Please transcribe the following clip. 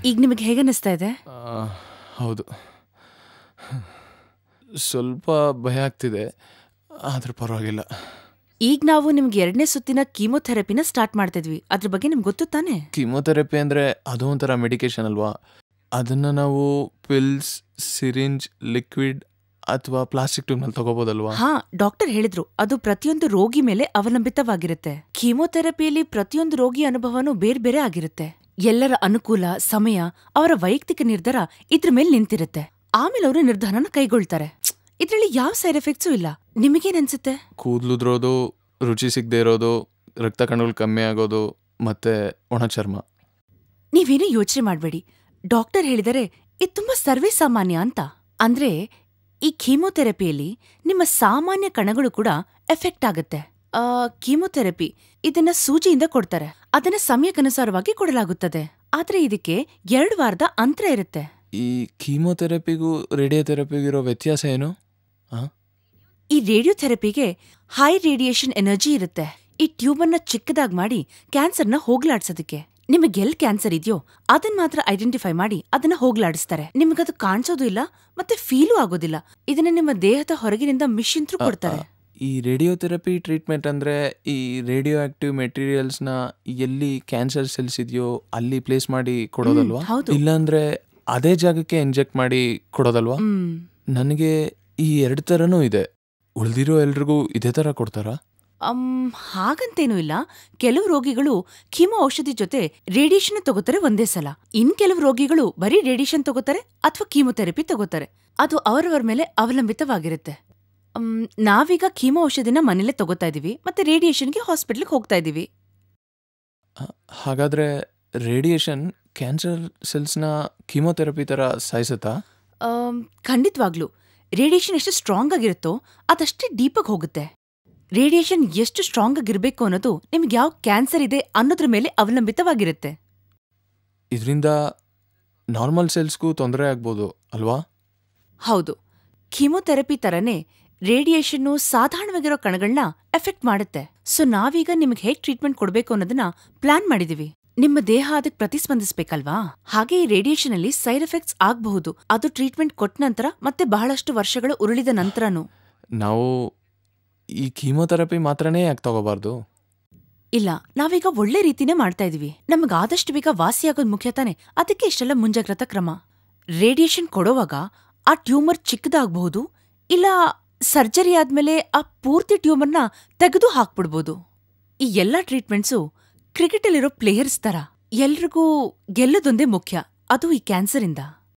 ಈಗ ನಿಮಗೆ ಹೇಗನ್ನಿಸ್ತಾ ಇದೆ ಆ, ಹೌದು ಸ್ವಲ್ಪ ಭಯ ಆಗ್ತಿದೆ ಆದ್ರೆ ಪರವಾಗಿಲ್ಲ ಈಗ ನಾವು ನಿಮ್ಗೆ ಎರಡನೇ ಸುತ್ತಿನ ಕೀಮೋಥೆರಪಿನ ಸ್ಟಾರ್ಟ್ ಮಾಡ್ತಿದ್ವಿ ಅದ್ರ ಬಗ್ಗೆ ನಿಮ್ಗೆ ಗೊತ್ತು ತಾನೆ ಕೀಮೋಥೆರಪಿ ಅಂದರೆ ಅದು ಒಂಥರ ಮೆಡಿಕೇಶನ್ ಅಲ್ವಾ ಅದನ್ನು ನಾವು ಪಿಲ್ಸ್ ಸಿರಿಂಜ್ ಲಿಕ್ವಿಡ್ ಅಥವಾ ಪ್ಲಾಸ್ಟಿಕ್ ಟ್ಯೂಬ್ನಲ್ಲಿ ತಗೋಬೋದಲ್ವಾ ಹಾ ಡಾಕ್ಟರ್ ಹೇಳಿದ್ರು ಅದು ಪ್ರತಿಯೊಂದು ರೋಗಿ ಮೇಲೆ ಅವಲಂಬಿತವಾಗಿರುತ್ತೆ ಕೀಮೋಥೆರಪಿಯಲ್ಲಿ ಪ್ರತಿಯೊಂದು ರೋಗಿ ಅನುಭವನೂ ಬೇರೆ ಬೇರೆ ಆಗಿರುತ್ತೆ ಎಲ್ಲರ ಅನುಕೂಲ ಸಮಯ ಅವರ ವೈಯಕ್ತಿಕ ನಿರ್ಧಾರ ಇದ್ರ ಮೇಲೆ ನಿಂತಿರುತ್ತೆ ಆಮೇಲೆ ಅವರು ನಿರ್ಧಾರನ ಕೈಗೊಳ್ತಾರೆ ಇದ್ರಲ್ಲಿ ಯಾವ ಸೈಡ್ ಎಫೆಕ್ಟ್ಸೂ ಇಲ್ಲ ನಿಮಗೇನ್ ಅನ್ಸುತ್ತೆ ಕೂದಲುದ್ರೋದು ರುಚಿ ಸಿಗದೆ ಇರೋದು ರಕ್ತ ಕಣಗಳು ಕಮ್ಮಿ ಆಗೋದು ಮತ್ತೆ ಒಣ ಚರ್ಮ ನೀವೇನು ಯೋಚನೆ ಮಾಡ್ಬೇಡಿ ಡಾಕ್ಟರ್ ಹೇಳಿದರೆ ಇದು ತುಂಬಾ ಸರ್ವೇ ಸಾಮಾನ್ಯ ಅಂತ ಅಂದ್ರೆ ಈ ಕೀಮೋಥೆರಪಿಯಲ್ಲಿ ನಿಮ್ಮ ಸಾಮಾನ್ಯ ಕಣಗಳು ಕೂಡ ಎಫೆಕ್ಟ್ ಆಗುತ್ತೆ ಆ, ಕೀಮೋಥೆರಪಿ ಇದನ್ನ ಸೂಜಿಯಿಂದ ಕೊಡ್ತಾರೆ ಅದನ್ನ ಸಮಯಕ್ಕನುಸಾರವಾಗಿ ಕೊಡಲಾಗುತ್ತದೆ ಆದ್ರೆ ಇದಕ್ಕೆ ಎರಡು ವಾರದ ಅಂತರ ಇರುತ್ತೆ ಈ ಕೀಮೋಥೆರಪಿಗೂ ರೇಡಿಯೋಥೆರಪಿಗೂ ಇರೋ ವ್ಯತ್ಯಾಸ ಏನು ಈ ರೇಡಿಯೋಥೆರಪಿಗೆ ಹೈ ರೇಡಿಯೇಷನ್ ಎನರ್ಜಿ ಇರುತ್ತೆ ಈ ಟ್ಯೂಬ್ ಅನ್ನ ಚಿಕ್ಕದಾಗಿ ಮಾಡಿ ಕ್ಯಾನ್ಸರ್ನ ಹೋಗ್ಲಾಡ್ಸೋದಕ್ಕೆ ನಿಮಗೆ ಎಲ್ ಕ್ಯಾನ್ಸರ್ ಇದೆಯೋ ಅದನ್ನ ಮಾತ್ರ ಐಡೆಂಟಿಫೈ ಮಾಡಿ ಅದನ್ನ ಹೋಗ್ಲಾಡಿಸ್ತಾರೆ ನಿಮಗದು ಕಾಣಿಸೋದು ಇಲ್ಲ ಮತ್ತೆ ಫೀಲೂ ಆಗೋದಿಲ್ಲ ಇದನ್ನ ನಿಮ್ಮ ದೇಹದ ಹೊರಗಿನಿಂದ ಮಿಷಿನ್ ಥ್ರೂ ಕೊಡ್ತಾರೆ ಈ ರೇಡಿಯೋಥೆರಪಿ ಟ್ರೀಟ್ಮೆಂಟ್ ಅಂದರೆ ಈ ರೇಡಿಯೋ ಆಕ್ಟಿವ್ ಮೆಟೀರಿಯಲ್ಸ್ನ ಎಲ್ಲಿ ಕ್ಯಾನ್ಸರ್ ಸೆಲ್ಸ್ ಇದೆಯೋ ಅಲ್ಲಿ ಪ್ಲೇಸ್ ಮಾಡಿ ಕೊಡೋದಲ್ವಾ ಹ್ಮ್, ಹೌದು. ಇಲ್ಲಾಂದ್ರೆ ಅದೇ ಜಾಗಕ್ಕೆ ಇಂಜೆಕ್ಟ್ ಮಾಡಿ ಕೊಡೋದಲ್ವಾ ಹ್ಮ್ ನನಗೆ ಈ ಎರಡು ಥರನೂ ಇದೆ ಉಳಿದಿರೋ ಎಲ್ರಿಗೂ ಇದೇ ಥರ ಕೊಡ್ತಾರಾ ಅಮ್, ಹಾಗಂತೇನೂ ಇಲ್ಲ ಕೆಲವು ರೋಗಿಗಳು ಕೀಮೋ ಔಷಧಿ ಜೊತೆ ರೇಡಿಯೇಷನ್ ತಗೋತಾರೆ ಒಂದೇ ಸಲ ಇನ್ ಕೆಲವು ರೋಗಿಗಳು ಬರೀ ರೇಡಿಯೇಷನ್ ತಗೋತಾರೆ ಅಥವಾ ಕೀಮೋಥೆರಪಿ ತಗೋತಾರೆ ಅದು ಅವರವರ ಮೇಲೆ ಅವಲಂಬಿತವಾಗಿರುತ್ತೆ ಅಮ್, ನಾವೀಗ ಕೀಮೋ ಔಷಧಿನ ಮನೇಲೆ ತಗೋತಾ ಇದೀವಿ ಮತ್ತೆ ರೇಡಿಯೇಷನ್ಗೆ ಹಾಸ್ಪಿಟ್ಲಿಗೆ ಹೋಗ್ತಾ ಇದೀವಿ ಹಾಗಾದರೆ ರೇಡಿಯೇಷನ್ ಕ್ಯಾನ್ಸರ್ ಸೆಲ್ಸ್ನ ಕೀಮೋಥೆರಪಿ ಥರ ಸಾಯಿಸುತ್ತಾ ಆಮ್, ಖಂಡಿತ್ವಾಗ್ಲೂ ರೇಡಿಯೇಷನ್ ಎಷ್ಟು ಸ್ಟ್ರಾಂಗ್ ಆಗಿರುತ್ತೋ ಅದಷ್ಟೇ ಡೀಪಾಗಿ ಹೋಗುತ್ತೆ ರೇಡಿಯೇಷನ್ ಎಷ್ಟು ಸ್ಟ್ರಾಂಗ್ ಆಗಿರ್ಬೇಕು ಅನ್ನೋದು ನಿಮ್ಗೆ ಯಾವ ಕ್ಯಾನ್ಸರ್ ಇದೆ ಅನ್ನೋದ್ರ ಮೇಲೆ ಅವಲಂಬಿತವಾಗಿರುತ್ತೆ ಇದರಿಂದ ನಾರ್ಮಲ್ ಸೆಲ್ಸ್ಗೂ ತೊಂದರೆ ಆಗ್ಬೋದು ಅಲ್ವಾ ಹೌದು ಕೀಮೋಥೆರಪಿ ತರನೇ ರೇಡಿಯೇಷನ್ನು ಸಾಧಾರಣವಾಗಿರೋ ಕಣಗಳನ್ನ ಎಫೆಕ್ಟ್ ಮಾಡುತ್ತೆ ಸೊ ನಾವೀಗ ನಿಮ್ಗೆ ಹೇಗ್ ಟ್ರೀಟ್ಮೆಂಟ್ ಕೊಡ್ಬೇಕು ಅನ್ನೋದನ್ನ ಪ್ಲಾನ್ ಮಾಡಿದೀವಿ ನಿಮ್ಮ ದೇಹ ಅದಕ್ಕೆ ಪ್ರತಿಸ್ಪಂದಿಸ್ಬೇಕಲ್ವಾ ಹಾಗೆ ಈ ರೇಡಿಯೇಷನ್ ಅಲ್ಲಿ ಸೈಡ್ ಎಫೆಕ್ಟ್ಸ್ ಆಗಬಹುದು ಅದು ಟ್ರೀಟ್ಮೆಂಟ್ ಕೊಟ್ಟ ನಂತರ ಮತ್ತೆ ಬಹಳಷ್ಟು ವರ್ಷಗಳು ಉರುಳಿದ ನಂತರನೂ ನಾವು ಈ ಕೀಮೋಥೆರಪಿ ಮಾತ್ರನೇ ಯಾಕೆ ತಗೋಬಾರ್ದು ಇಲ್ಲ ನಾವೀಗ ಒಳ್ಳೆ ರೀತಿನೇ ಮಾಡ್ತಾ ಇದೀವಿ ನಮ್ಗ್ ಆದಷ್ಟು ಬೇಗ ವಾಸಿಯಾಗೋದ್ ಮುಖ್ಯ ತಾನೆ ಅದಕ್ಕೆ ಇಷ್ಟೆಲ್ಲ ಮುಂಜಾಗ್ರತಾ ಕ್ರಮ ರೇಡಿಯೇಷನ್ ಕೊಡೋವಾಗ ಆ ಟ್ಯೂಮರ್ ಚಿಕ್ಕದಾಗಬಹುದು ಇಲ್ಲ ಸರ್ಜರಿ ಆದ್ಮೇಲೆ ಆ ಪೂರ್ತಿ ಟ್ಯೂಮರ್ನ ತೆಗೆದು ಹಾಕ್ಬಿಡ್ಬೋದು ಈ ಎಲ್ಲ ಟ್ರೀಟ್ಮೆಂಟ್ಸು ಕ್ರಿಕೆಟಲ್ಲಿರೋ ಪ್ಲೇಯರ್ಸ್ ತರ ಎಲ್ರಿಗೂ ಗೆಲ್ಲೋದೊಂದೇ ಮುಖ್ಯ ಅದು ಈ ಕ್ಯಾನ್ಸರಿಂದ